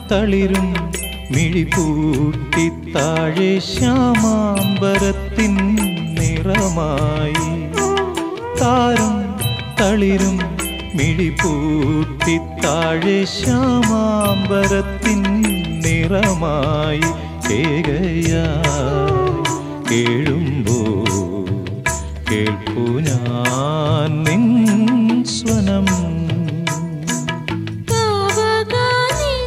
തളിരും മിഴിപൂട്ടി താഴെ ശ്യാമാംബരത്തിൻ നിറമായി താരും തളിരും മിഴിപൂട്ടി താഴെ ശ്യാമാംബരത്തിൻ നിറമായി കേകയായി കേഴുമ്പോ കേൾപ്പു ഞാൻ നിൻ സ്വനം കാവകാനിൻ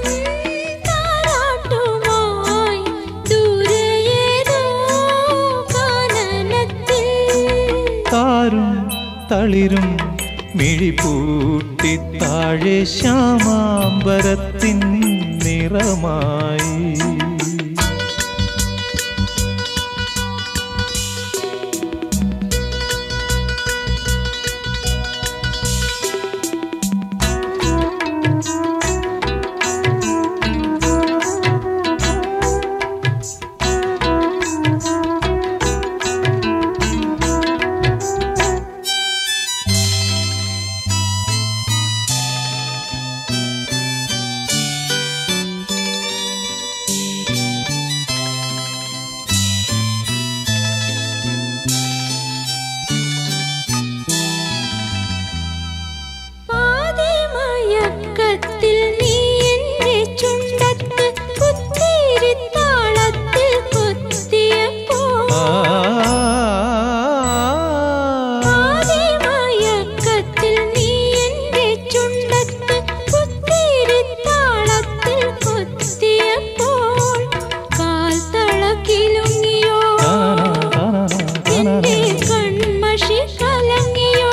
താരാട്ടുമായി ദൂരെയേതോ കാനനത്തിൽ താരും തളിരും മിഴിപൂട്ടി താഴെ ശ്യാമാംബരത്തിൻ നിറമായി പാതിമയക്കത്തിൽ നീ എന്റെ ചുണ്ടത്ത് കുത്തിരിത്താളത്തിൽ കുത്തിയപ്പോൾ പാതിമയക്കത്തിൽ നീ എന്റെ ചുണ്ടത്ത് കുത്തിരിത്താളത്തിൽ കുത്തിയപ്പോൾ കാൽ തളക്കിലുങ്ങിയോ എന്റെ കൺമഷി കലങ്ങിയോ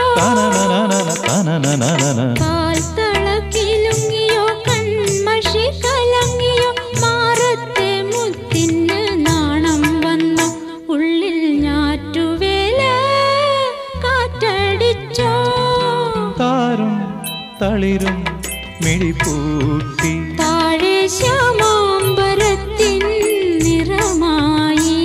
കാൽ തളക്കിലുങ്ങിയോ കൺമഷി കലങ്ങിയോ മാറത്തെ മുത്തിന് നാണം വന്നു ഉള്ളിൽ ഞാറ്റുവേല കാറ്റടിച്ചോ താരും തളിരും മിഴിപൂട്ടി താഴെ ശ്യാമാംബരത്തിൻ നിറമായി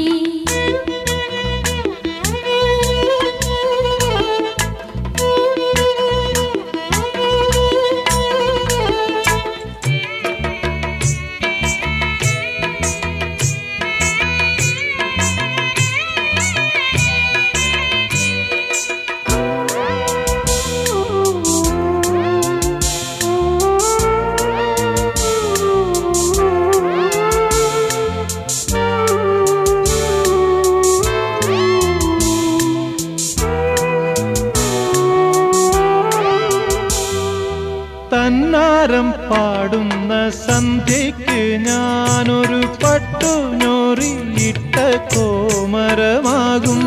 തന്നാരം പാടുന്ന സന്ധ്യയ്ക്ക് ഞാനൊരു പട്ടുഞ്ഞോറിയിട്ട കോമരമാകും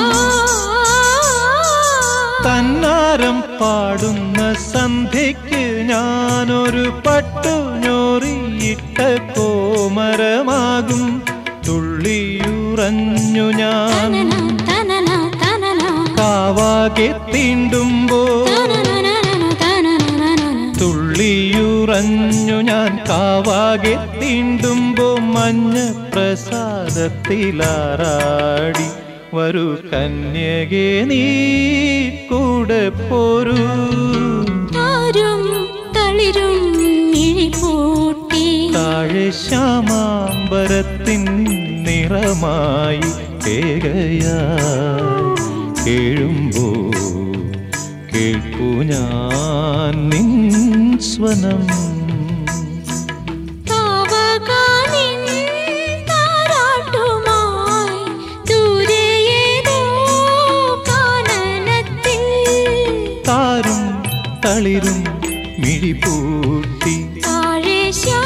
തന്നാരം പാടുന്ന സന്ധ്യയ്ക്ക് ഞാനൊരു പട്ടുഞ്ഞോറിയിട്ട കോമരമാകും തുള്ളിയുറഞ്ഞു ഞാൻ തനന തനന തനന കാവാകെ തീണ്ടുമ്പോ തനനനനന തനനനനന തുള്ളിയുറഞ്ഞു ഞാൻ കാവാകെ തീണ്ടുമ്പോ മഞ്ഞ പ്രസാദത്തിലാറാടി വരൂ കന്യകെ നീ കൂടെ പോരൂ താരും തളിരും മിഴിപൂട്ടി താഴെ ശ്യാമാംബരത്തിൻ നിറമായി കേകയായി കേഴുമ്പോ കേൾപ്പു ഞാൻ നിൻ സ്വനം കാവകാനിൻ താരാട്ടുമായി ദൂരെയേതോ കാനനത്തിൽ താരും തളിരും മിഴിപൂട്ടി താഴെ ശ്യാ